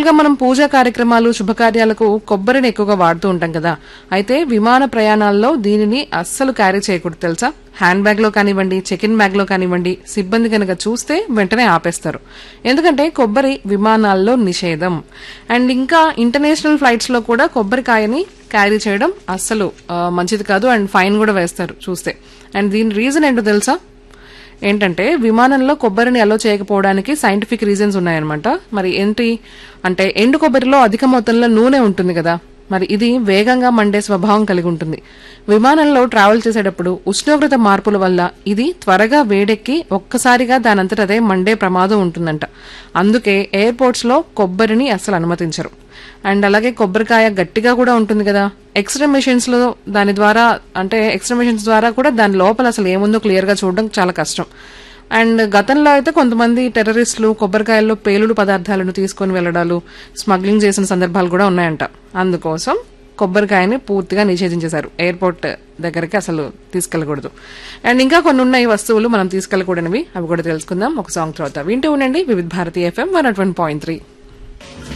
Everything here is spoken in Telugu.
జనరల్ గా మనం పూజా కార్యక్రమాలు శుభకార్యాలకు కొబ్బరిని ఎక్కువగా వాడుతూ ఉంటాం కదా అయితే విమాన ప్రయాణాల్లో దీనిని అస్సలు క్యారీ చేయకూడదు తెలుసా హ్యాండ్ బ్యాగ్ లో కానివ్వండి చెక్ ఇన్ బ్యాగ్ లో కానివ్వండి సిబ్బంది కనుక చూస్తే వెంటనే ఆపేస్తారు ఎందుకంటే కొబ్బరి విమానాల్లో నిషేధం అండ్ ఇంకా ఇంటర్నేషనల్ ఫ్లైట్స్ లో కూడా కొబ్బరికాయని క్యారీ చేయడం అస్సలు ఆ, మంచిది కాదు అండ్ ఫైన్ కూడా వేస్తారు చూస్తే అండ్ దీని రీజన్ ఏంటో తెలుసా ఏంటంటే విమానంలో కొబ్బరిని అలో చేయకపోవడానికి సైంటిఫిక్ రీజన్స్ ఉన్నాయన్నమాట మరి ఏంటి అంటే ఎండు కొబ్బరిలో అధిక మొత్తంలో నూనె ఉంటుంది కదా మరి ఇది వేగంగా మండే స్వభావం కలిగి ఉంటుంది విమానంలో ట్రావెల్ చేసేటప్పుడు ఉష్ణోగ్రత మార్పుల వల్ల ఇది త్వరగా వేడెక్కి ఒక్కసారిగా దానంతట అదే మండే ప్రమాదం ఉంటుందంట అందుకే ఎయిర్పోర్ట్స్ లో కొబ్బరిని అస్సలు అనుమతించరు అండ్ అలాగే కొబ్బరికాయ గట్టిగా కూడా ఉంటుంది కదా ఎక్స్రే మెషిన్స్ లో దాని ద్వారా అంటే ఎక్స్రే మెషిన్స్ ద్వారా కూడా దాని లోపల అసలు ఏముందో క్లియర్ గా చూడడం చాలా కష్టం అండ్ గతంలో అయితే కొంతమంది టెర్రరిస్టులు కొబ్బరికాయల్లో పేలుడు పదార్థాలను తీసుకొని వెళ్ళడాలు స్మగ్లింగ్ చేసిన సందర్భాలు కూడా ఉన్నాయంట అందుకోసం కొబ్బరికాయని పూర్తిగా నిషేధించేశారు ఎయిర్పోర్ట్ దగ్గరికి అసలు తీసుకెళ్ళకూడదు అండ్ ఇంకా కొన్ని ఉన్నాయి వస్తువులు మనం తీసుకెళ్ళకూడనివి అవి కూడా తెలుసుకుందాం ఒక సాంగ్ తర్వాత వింటూ ఉండండి Vividh Bharati FM one point three